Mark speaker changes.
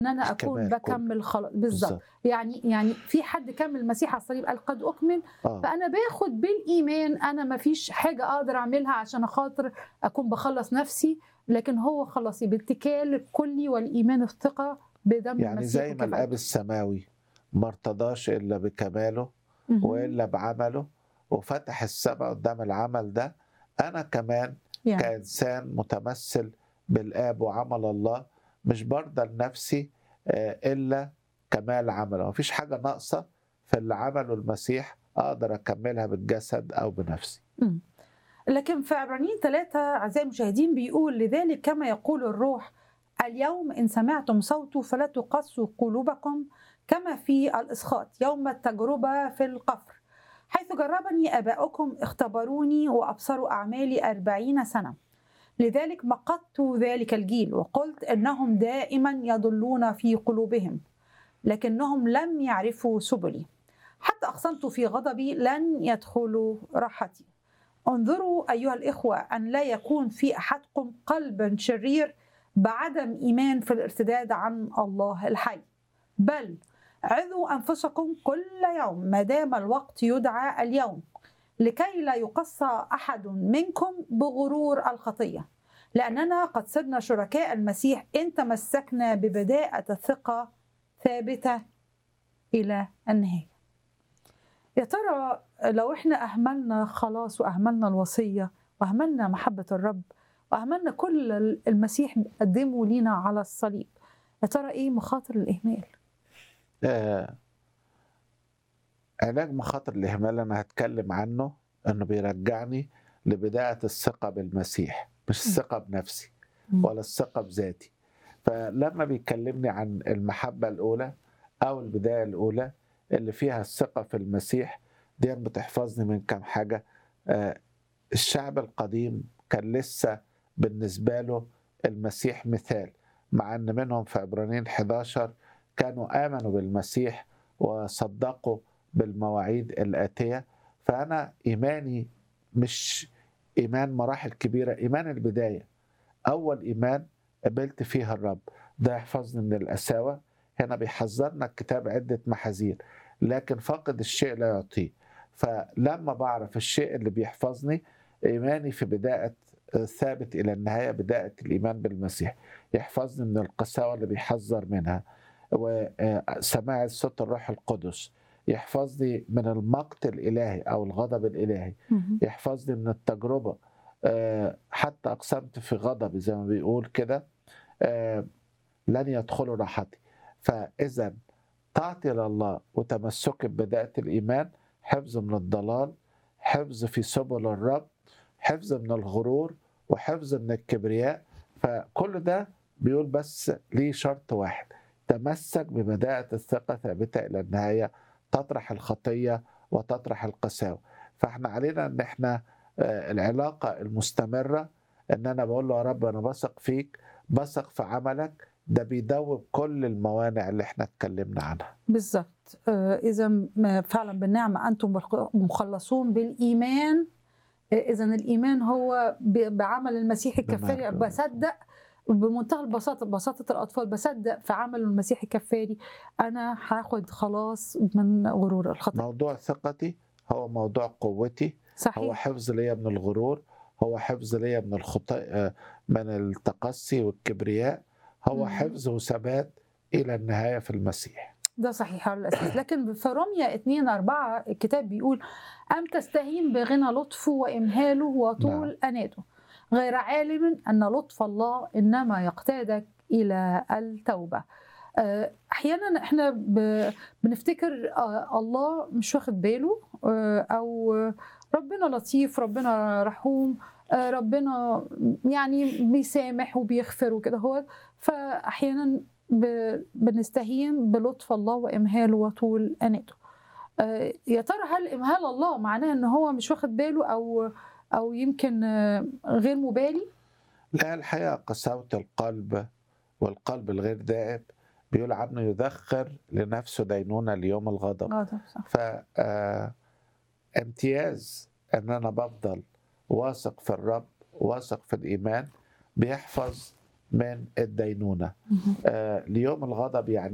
Speaker 1: ان انا اكون
Speaker 2: الكمال كله.
Speaker 1: بكمل خلاص بالظبط
Speaker 2: بالظبط
Speaker 1: يعني يعني في حد كمل المسيح على الصليب قال قد اكمل
Speaker 2: اه
Speaker 1: فانا باخد بالايمان انا ما فيش حاجه اقدر اعملها عشان خاطر اكون بخلص نفسي لكن هو خلصي بالاتكال الكلي والايمان الثقه بدم
Speaker 2: يعني
Speaker 1: المسيح
Speaker 2: زي ما
Speaker 1: وكفايته.
Speaker 2: الاب السماوي ما ارتضاش الا بكماله
Speaker 1: مهم.
Speaker 2: والا بعمله وفتح السماء قدام العمل ده انا كمان
Speaker 1: يعني
Speaker 2: كانسان متمثل بالاب وعمل الله مش برضى لنفسي آه، الا كمال عمله مفيش حاجه ناقصه في اللي عمله المسيح اقدر اكملها بالجسد او بنفسي
Speaker 1: لكن في عبرانيين ثلاثة أعزائي المشاهدين بيقول لذلك كما يقول الروح اليوم إن سمعتم صوته فلا تقسوا قلوبكم كما في الإسخاط يوم التجربة في القفر حيث جربني آباؤكم اختبروني وأبصروا أعمالي أربعين سنة لذلك مقدت ذلك الجيل وقلت إنهم دائما يضلون في قلوبهم لكنهم لم يعرفوا سبلي حتى أقسمت في غضبي لن يدخلوا راحتي انظروا أيها الإخوة أن لا يكون في أحدكم قلب شرير بعدم إيمان في الارتداد عن الله الحي بل عظوا أنفسكم كل يوم ما دام الوقت يدعى اليوم لكي لا يقصى أحد منكم بغرور الخطية لأننا قد صرنا شركاء المسيح إن تمسكنا ببداءة الثقة ثابتة إلى النهاية يا ترى لو احنا اهملنا خلاص واهملنا الوصيه واهملنا محبه الرب واهملنا كل المسيح قدمه لينا على الصليب يا ترى ايه مخاطر الاهمال
Speaker 2: آه، علاج مخاطر الإهمال أنا هتكلم عنه إنه بيرجعني لبداية الثقة بالمسيح مش الثقة بنفسي
Speaker 1: مم.
Speaker 2: ولا الثقة بذاتي فلما بيكلمني عن المحبة الأولى أو البداية الأولى اللي فيها الثقة في المسيح دي بتحفظني من كام حاجة آه، الشعب القديم كان لسه بالنسبة له المسيح مثال مع أن منهم في عبرانيين 11 كانوا آمنوا بالمسيح وصدقوا بالمواعيد الآتية فأنا إيماني مش إيمان مراحل كبيرة إيمان البداية أول إيمان قبلت فيها الرب ده يحفظني من القساوة هنا بيحذرنا الكتاب عدة محاذير لكن فاقد الشيء لا يعطيه فلما بعرف الشيء اللي بيحفظني إيماني في بداية ثابت إلى النهاية بداية الإيمان بالمسيح يحفظني من القساوة اللي بيحذر منها وسماع صوت الروح القدس يحفظني من المقت الإلهي أو الغضب الإلهي
Speaker 1: مهم.
Speaker 2: يحفظني من التجربة آه، حتى أقسمت في غضبي زي ما بيقول كده آه، لن يدخلوا راحتي فإذا طاعتي لله وتمسكي ببداية الإيمان حفظ من الضلال حفظ في سبل الرب حفظ من الغرور وحفظ من الكبرياء فكل ده بيقول بس ليه شرط واحد تمسك ببداية الثقة ثابتة إلى النهاية تطرح الخطية وتطرح القساوة فاحنا علينا ان احنا آه، العلاقة المستمرة ان انا بقول له يا رب انا بثق فيك بثق في عملك ده بيدوب كل الموانع اللي احنا اتكلمنا عنها
Speaker 1: بالظبط آه، اذا ما- فعلا بالنعمه انتم مخلصون بالايمان اذا الايمان هو ب- بعمل المسيح الكفاري
Speaker 2: بمعنى-
Speaker 1: بصدق بمنتهى البساطه بساطه الاطفال بصدق في عمل المسيح الكفاري انا هاخد خلاص من غرور الخطا
Speaker 2: موضوع ثقتي هو موضوع قوتي هو
Speaker 1: صحيح
Speaker 2: حفظ ليا من الغرور هو حفظ ليا من الخطأ من التقصي والكبرياء هو
Speaker 1: مم.
Speaker 2: حفظ وثبات الى النهايه في المسيح
Speaker 1: ده صحيح على الاساس لكن في روميا 2 4 الكتاب بيقول ام تستهين بغنى لطفه وامهاله وطول اناته غير عالم ان لطف الله انما يقتادك الى التوبه آه، احيانا احنا ب- بنفتكر آه، الله مش واخد باله آه، او ربنا لطيف ربنا رحوم آه، ربنا يعني بيسامح وبيغفر وكده هو فاحيانا ب- بنستهين بلطف الله وامهاله وطول اناته آه، يا ترى هل امهال الله معناه ان هو مش واخد باله او او يمكن آه، غير مبالي
Speaker 2: لا الحقيقه قساوه القلب والقلب الغير دائب بيقول عنه يذخر لنفسه دينونه ليوم الغضب
Speaker 1: اه طب صح
Speaker 2: ف آه، امتياز ان انا بفضل واثق في الرب واثق في الايمان بيحفظ من الدينونة آه، ليوم الغضب يعني